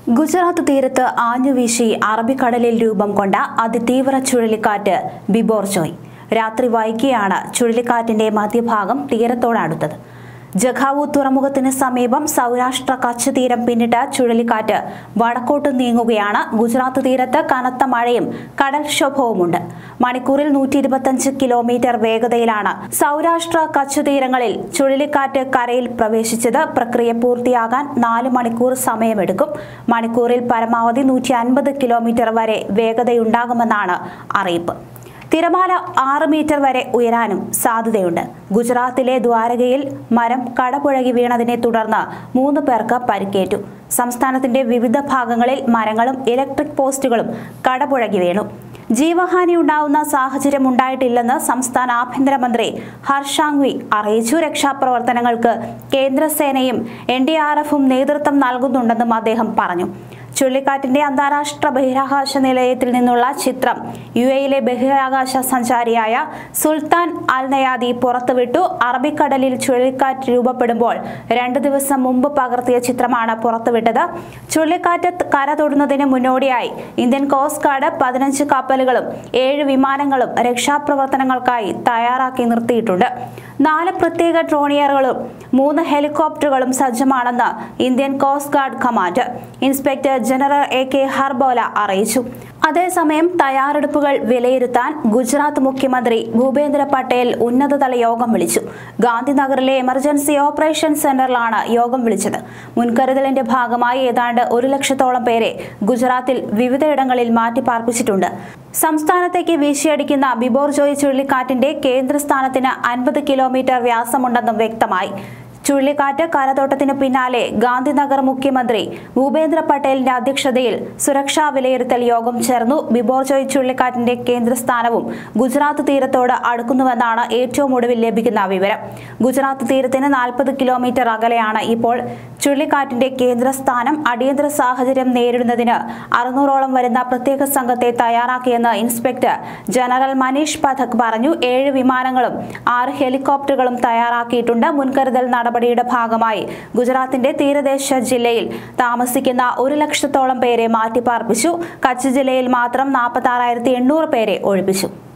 ഗുജറാത്ത് തീരത്ത് ആഞ്ഞുവീശി അറബിക്കടലിൽ രൂപം കൊണ്ട അതിതീവ്ര ചുഴലിക്കാറ്റ് ബിബോർജോയ് രാത്രി വൈകിയാണ് ചുഴലിക്കാറ്റിന്റെ മധ്യഭാഗം തീരത്തോടടുത്തത് ജഖാവു തുറമുഖത്തിന് സമീപം സൗരാഷ്ട്ര കച്ച് തീരം പിന്നിട്ട ചുഴലിക്കാറ്റ് വടക്കോട്ട് നീങ്ങുകയാണ് ഗുജറാത്ത് തീരത്ത് കനത്ത മഴയും കടൽക്ഷോഭവുമുണ്ട് മണിക്കൂറിൽ നൂറ്റി ഇരുപത്തഞ്ച് കിലോമീറ്റർ വേഗതയിലാണ് സൗരാഷ്ട്ര കച്ച് തീരങ്ങളിൽ ചുഴലിക്കാറ്റ് കരയിൽ പ്രവേശിച്ചത് പ്രക്രിയ പൂർത്തിയാകാൻ നാല് മണിക്കൂർ സമയമെടുക്കും മണിക്കൂറിൽ പരമാവധി നൂറ്റി അൻപത് കിലോമീറ്റർ വരെ വേഗതയുണ്ടാകുമെന്നാണ് അറിയിപ്പ് തിരമാല ആറ് മീറ്റർ വരെ ഉയരാനും സാധ്യതയുണ്ട് ഗുജറാത്തിലെ ദ്വാരകയിൽ മരം കടപുഴകി വീണതിനെ തുടർന്ന് മൂന്ന് പേർക്ക് പരിക്കേറ്റു സംസ്ഥാനത്തിന്റെ വിവിധ ഭാഗങ്ങളിൽ മരങ്ങളും ഇലക്ട്രിക് പോസ്റ്റുകളും കടപുഴകി വീണു ജീവഹാനി ഉണ്ടാവുന്ന സാഹചര്യം ഉണ്ടായിട്ടില്ലെന്ന് സംസ്ഥാന ആഭ്യന്തരമന്ത്രി ഹർഷാങ്വി അറിയിച്ചു രക്ഷാപ്രവർത്തനങ്ങൾക്ക് കേന്ദ്രസേനയും എൻ ഡി ആർ എഫും നേതൃത്വം നൽകുന്നുണ്ടെന്നും അദ്ദേഹം പറഞ്ഞു ചുഴലിക്കാറ്റിന്റെ അന്താരാഷ്ട്ര ബഹിരാകാശ നിലയത്തിൽ നിന്നുള്ള ചിത്രം യു എയിലെ ബഹിരാകാശ സഞ്ചാരിയായ സുൽത്താൻ അൽ നയാദി പുറത്തുവിട്ടു അറബിക്കടലിൽ ചുഴലിക്കാറ്റ് രൂപപ്പെടുമ്പോൾ രണ്ടു ദിവസം മുമ്പ് പകർത്തിയ ചിത്രമാണ് പുറത്തുവിട്ടത് ചുഴലിക്കാറ്റ് കര തൊടുന്നതിന് മുന്നോടിയായി ഇന്ത്യൻ കോസ്റ്റ് ഗാർഡ് പതിനഞ്ച് കപ്പലുകളും ഏഴ് വിമാനങ്ങളും രക്ഷാപ്രവർത്തനങ്ങൾക്കായി തയ്യാറാക്കി നിർത്തിയിട്ടുണ്ട് നാല് പ്രത്യേക ട്രോണിയറുകളും മൂന്ന് ഹെലികോപ്റ്ററുകളും സജ്ജമാണെന്ന് Indian coast guard command inspector general A K Harbola അറിയിച്ചു അതേസമയം തയ്യാറെടുപ്പുകൾ വിലയിരുത്താൻ ഗുജറാത്ത് മുഖ്യമന്ത്രി ഭൂപേന്ദ്ര പട്ടേൽ ഉന്നതതല യോഗം വിളിച്ചു ഗാന്ധിനഗറിലെ എമർജൻസി ഓപ്പറേഷൻ സെന്ററിലാണ് യോഗം വിളിച്ചത് മുൻകരുതലിന്റെ ഭാഗമായി ഏതാണ്ട് ഒരു ലക്ഷത്തോളം പേരെ ഗുജറാത്തിൽ വിവിധയിടങ്ങളിൽ മാറ്റിപ്പാർപ്പിച്ചിട്ടുണ്ട് സംസ്ഥാനത്തേക്ക് വീശിയടിക്കുന്ന ബിബോർജോയ് ചുഴലിക്കാറ്റിന്റെ കേന്ദ്രസ്ഥാനത്തിന് അൻപത് കിലോമീറ്റർ വ്യാസമുണ്ടെന്നും വ്യക്തമായി ചുഴലിക്കാറ്റ് കരതോട്ടത്തിന് പിന്നാലെ ഗാന്ധിനഗർ മുഖ്യമന്ത്രി ഭൂപേന്ദ്ര പട്ടേലിന്റെ അധ്യക്ഷതയിൽ സുരക്ഷാ വിലയിരുത്തൽ യോഗം ചേർന്നു ബിബോർജോയ് ചുഴലിക്കാറ്റിന്റെ കേന്ദ്രസ്ഥാനവും ഗുജറാത്ത് തീരത്തോട് അടുക്കുന്നുവെന്നാണ് ഏറ്റവും ഒടുവിൽ ലഭിക്കുന്ന വിവരം ഗുജറാത്ത് തീരത്തിന് നാൽപ്പത് കിലോമീറ്റർ അകലെയാണ് ഇപ്പോൾ ചുഴലിക്കാറ്റിന്റെ കേന്ദ്രസ്ഥാനം അടിയന്തര സാഹചര്യം നേരിടുന്നതിന് അറുന്നൂറോളം വരുന്ന പ്രത്യേക സംഘത്തെ തയ്യാറാക്കിയെന്ന് ഇൻസ്പെക്ടർ ജനറൽ മനീഷ് പഥക് പറഞ്ഞു ഏഴ് വിമാനങ്ങളും ആറ് ഹെലികോപ്റ്ററുകളും തയ്യാറാക്കിയിട്ടുണ്ട് മുൻകരുതൽ നടപടിയുടെ ഭാഗമായി ഗുജറാത്തിന്റെ തീരദേശ ജില്ലയിൽ താമസിക്കുന്ന ഒരു ലക്ഷത്തോളം പേരെ മാറ്റിപ്പാർപ്പിച്ചു കച്ച് ജില്ലയിൽ മാത്രം നാൽപ്പത്തി ആറായിരത്തി എണ്ണൂറ് പേരെ ഒഴിപ്പിച്ചു